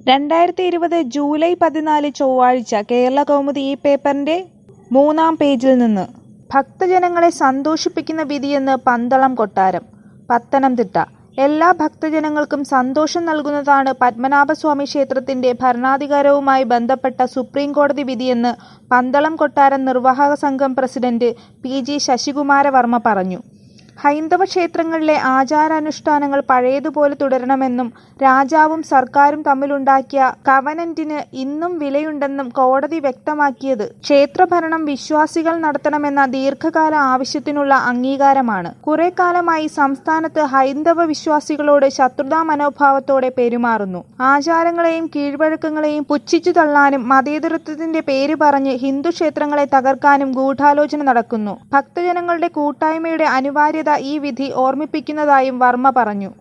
രണ്ടായിരത്തി ഇരുപത് ജൂലൈ പതിനാല് ചൊവ്വാഴ്ച കേരള കൗമുദി ഈ പേപ്പറിന്റെ മൂന്നാം പേജിൽ നിന്ന് ഭക്തജനങ്ങളെ സന്തോഷിപ്പിക്കുന്ന വിധിയെന്ന് പന്തളം കൊട്ടാരം പത്തനംതിട്ട എല്ലാ ഭക്തജനങ്ങൾക്കും സന്തോഷം നൽകുന്നതാണ് പത്മനാഭസ്വാമി ക്ഷേത്രത്തിന്റെ ഭരണാധികാരവുമായി ബന്ധപ്പെട്ട സുപ്രീം കോടതി വിധിയെന്ന് പന്തളം കൊട്ടാരം നിർവാഹക സംഘം പ്രസിഡന്റ് പി ജി ശശികുമാരവർമ്മ പറഞ്ഞു ഹൈന്ദവ ക്ഷേത്രങ്ങളിലെ ആചാരാനുഷ്ഠാനങ്ങൾ പഴയതുപോലെ തുടരണമെന്നും രാജാവും സർക്കാരും തമ്മിലുണ്ടാക്കിയ കവനന്റിന് ഇന്നും വിലയുണ്ടെന്നും കോടതി വ്യക്തമാക്കിയത് ക്ഷേത്രഭരണം വിശ്വാസികൾ നടത്തണമെന്ന ദീർഘകാല ആവശ്യത്തിനുള്ള അംഗീകാരമാണ് കുറെ കാലമായി സംസ്ഥാനത്ത് ഹൈന്ദവ വിശ്വാസികളോട് ശത്രുതാ മനോഭാവത്തോടെ പെരുമാറുന്നു ആചാരങ്ങളെയും കീഴ്വഴക്കങ്ങളെയും പുച്ഛിച്ചു തള്ളാനും മതേതരത്വത്തിന്റെ പേര് പറഞ്ഞ് ഹിന്ദു ക്ഷേത്രങ്ങളെ തകർക്കാനും ഗൂഢാലോചന നടക്കുന്നു ഭക്തജനങ്ങളുടെ കൂട്ടായ്മയുടെ അനിവാര്യത ഈ വിധി ഓർമ്മിപ്പിക്കുന്നതായും വർമ്മ പറഞ്ഞു